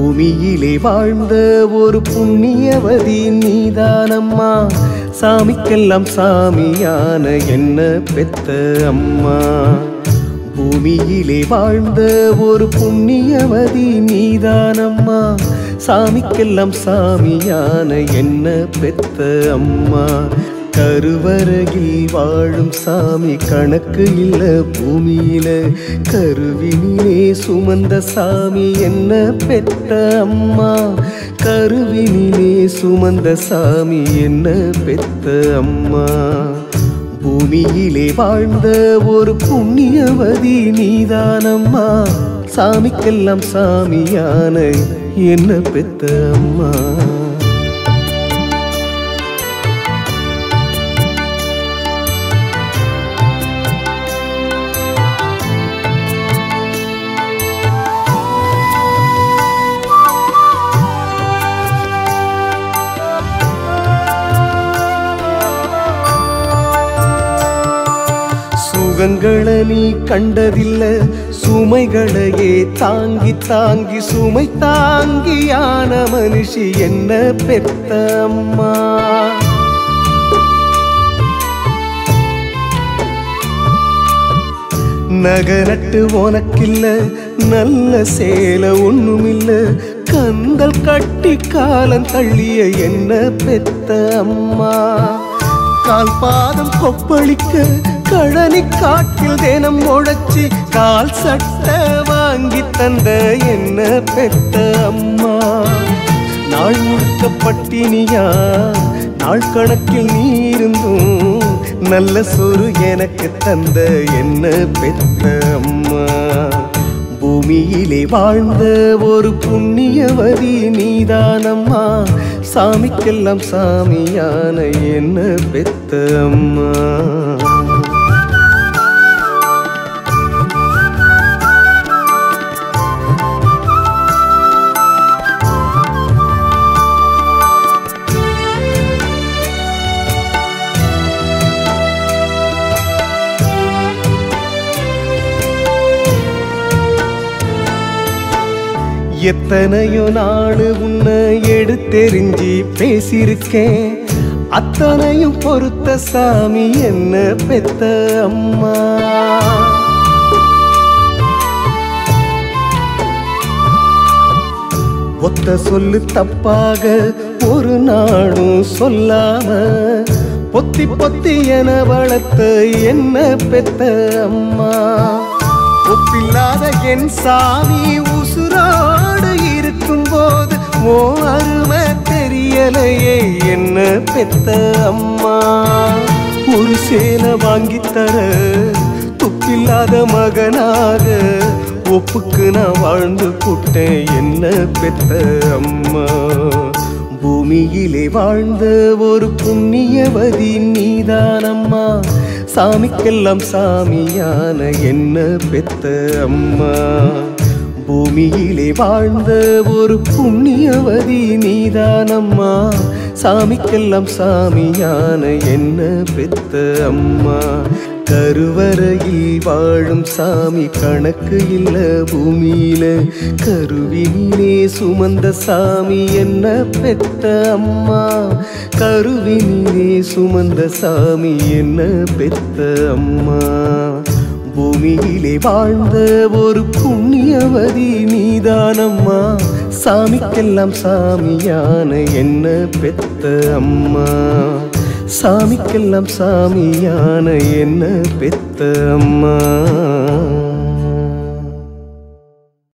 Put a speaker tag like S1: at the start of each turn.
S1: பூமியிலே வாழ்ந்த ஒரு புண்ணியவதி நீதானம்மா சாமிக்கெல்லாம் சாமியான என்ன பெத்த அம்மா பூமியிலே வாழ்ந்த ஒரு புண்ணியவதி நீதானம்மா சாமிக்கெல்லாம் சாமியான என்ன பெத்த அம்மா கருவறையில் வாழும் சாமி கணக்கு இல்ல பூமியில கருவினிலே சுமந்த சாமி என்ன பெத்த அம்மா கருவினிலே சுமந்த சாமி என்ன பெத்த அம்மா பூமியிலே வாழ்ந்த ஒரு புண்ணியவதி நீதானம்மா சாமிக்கெல்லாம் சாமியான என்ன பெத்த அம்மா சுகங்களை நீ கண்டதில்ல சுமைகளையே தாங்கி தாங்கி சுமை தாங்கியான மனுஷி என்ன பெத்த அம்மா நகரட்டு உனக்கில்ல நல்ல சேல ஒண்ணுமில்ல கந்தல் கட்டி காலம் தள்ளிய என்ன பெத்த அம்மா கால் பாதம் கொப்பளிக்க கழனி காட்டில் தினம் முழச்சி கால் சட்ட வாங்கி தந்த என்ன பெத்த அம்மா நாள் முழுக்க பட்டினியா நாள் கணக்கில் நீ இருந்தும் நல்ல சொரு எனக்கு தந்த என்ன பெத்த அம்மா பூமியிலே வாழ்ந்த ஒரு புண்ணியவதி நீதானம்மா சாமிக்கெல்லாம் சாமியான என்ன பெத்த அம்மா எத்தனையோ நாள் உன்னை எடுத்தெறிஞ்சி பேசியிருக்கேன் அத்தனையும் பொறுத்த சாமி என்ன பெத்த அம்மா ஒத்த சொல்லு தப்பாக ஒரு நாளும் சொல்லாம பொத்தி பொத்தி என வளர்த்த என்ன பெத்த அம்மா ஒப்பில்லாத என் சாமி உசுரோடு இருக்கும்போது ஓ அருமை தெரியலையே என்ன பெத்த அம்மா ஒரு சேலை வாங்கித்தர துப்பில்லாத மகனாக ஒப்புக்கு நான் வாழ்ந்து புட்டேன் என்ன பெத்த அம்மா பூமியிலே வாழ்ந்த ஒரு புண்ணியவதி நீதானம்மா சாமிக்கெல்லாம் சாமியான என்ன பெத்த அம்மா பூமியிலே வாழ்ந்த ஒரு புண்ணியவதி நீதானம்மா சாமிக்கெல்லாம் சாமியான என்ன பெத்த அம்மா கருவறையில் வாழும் சாமி கணக்கு இல்ல பூமியில கருவினிலே சுமந்த சாமி என்ன பெத்த அம்மா கருவினிலே சுமந்த சாமி என்ன பெத்த அம்மா பூமியிலே வாழ்ந்த ஒரு புண்ணியவதி நீதானம்மா சாமிக்கெல்லாம் சாமியான என்ன பெத்த அம்மா சாமிக்கெல்லாம் சாமியான என்ன பெத்த அம்மா